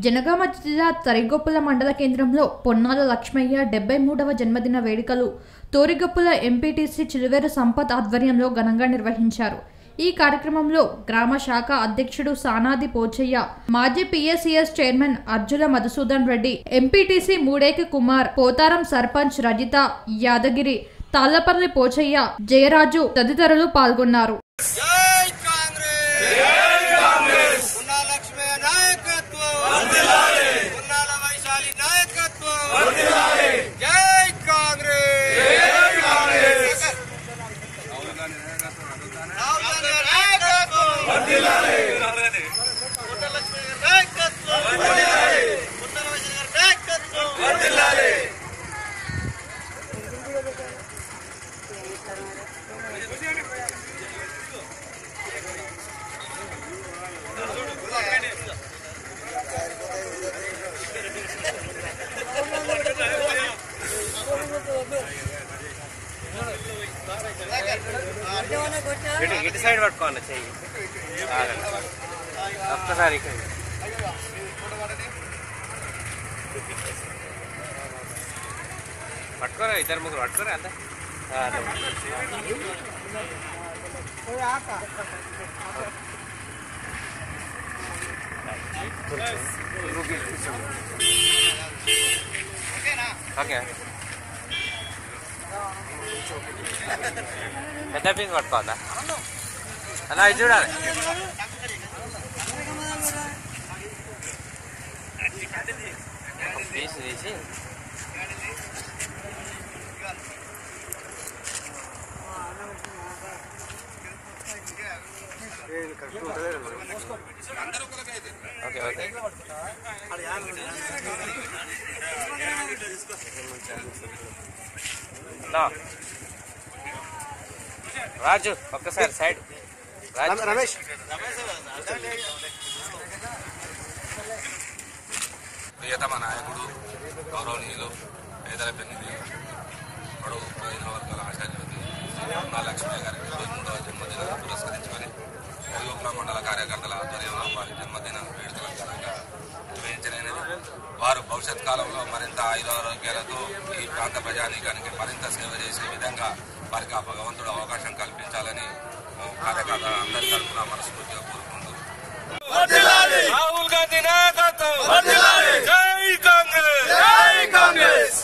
జనగామ జిల్లా తరిగొప్పుల మండల కేంద్రంలో పొన్నాల లక్ష్మయ్య డెబ్బై మూడవ జన్మదిన వేడుకలు తోరిగొప్పుల ఎంపీటీసీ చిలువేరు సంపత్ ఆధ్వర్యంలో ఘనంగా నిర్వహించారు ఈ కార్యక్రమంలో గ్రామ శాఖ అధ్యక్షుడు సానాది పోచయ్య మాజీ PSCS chairman Arjula Madhusudan Reddy MPTC Mudeki Kumar Potharam sarpanch Rajitha Yadagiri Tallapalli Pochayya Jayaraju తదితరులు పాల్గొన్నారు జై కాంగ్రెస్ జై కాంగ్రెస్ పున్నాల లక్ష్మయ్య నాయకత్వం వందనాలి పున్నాల వైశాలి నాయకత్వం వందనాలి జై కాంగ్రెస్ జై కాంగ్రెస్ రాహుల్ గాంధీ నాయకత్వం వందనాలి పున్నాల లక్ష్మయ్య నాయకత్వం వందనాలి పున్నాల వైశాలి నాయకత్వం వందనాలి ఇటు ఇటు సైడ్ పట్టుకోండి చెయ్యి ఆగండి. ఒక్కసారి ఇక్కడ పట్టుకోరా ఇద్దరు ముగ్గురు పట్టుకోరా అంతే ఆ, అదే. ఓకే పెద్ద పీస్ పట్టుకోవద్దా అలా ఇది చూడాలి ఒక పీస్ తీసి ఓకే ఓకే నా. రాజు ఒక్కసారి సైడ్ రాజు రమేష్ ప్రియతమ నాయకుడు గౌరవనీయులు పేదల పెన్నిధి పొడవు ప్రయోజన వర్గాల ఆశాజ్యోతి నా లక్ష్మయ్య గారి డెబ్బై మూడవ జన్మదినాన్ని పురస్కరించుకొని తెలుగుల మండల కార్యకర్తల ఆధ్వర్యంలో వారి జన్మదిన వేడుకల ఘనంగా నిర్వహించలేనిది వారు భవిష్యత్ కాలంలో మరింత ఆయురారోగ్యాలతో ఈ ప్రాంత ప్రజానీకానికి మరింత సేవ చేసే విధంగా వారికి ఆ భగవంతుడు అవకాశం కల్పించాలని ఆ, కార్యకర్త అందరి తరఫున మనస్ఫూర్తిగా కోరుకుంటూ రాహుల్ గాంధీ నాయకత్వం జై కాంగ్రెస్ జై కాంగ్రెస్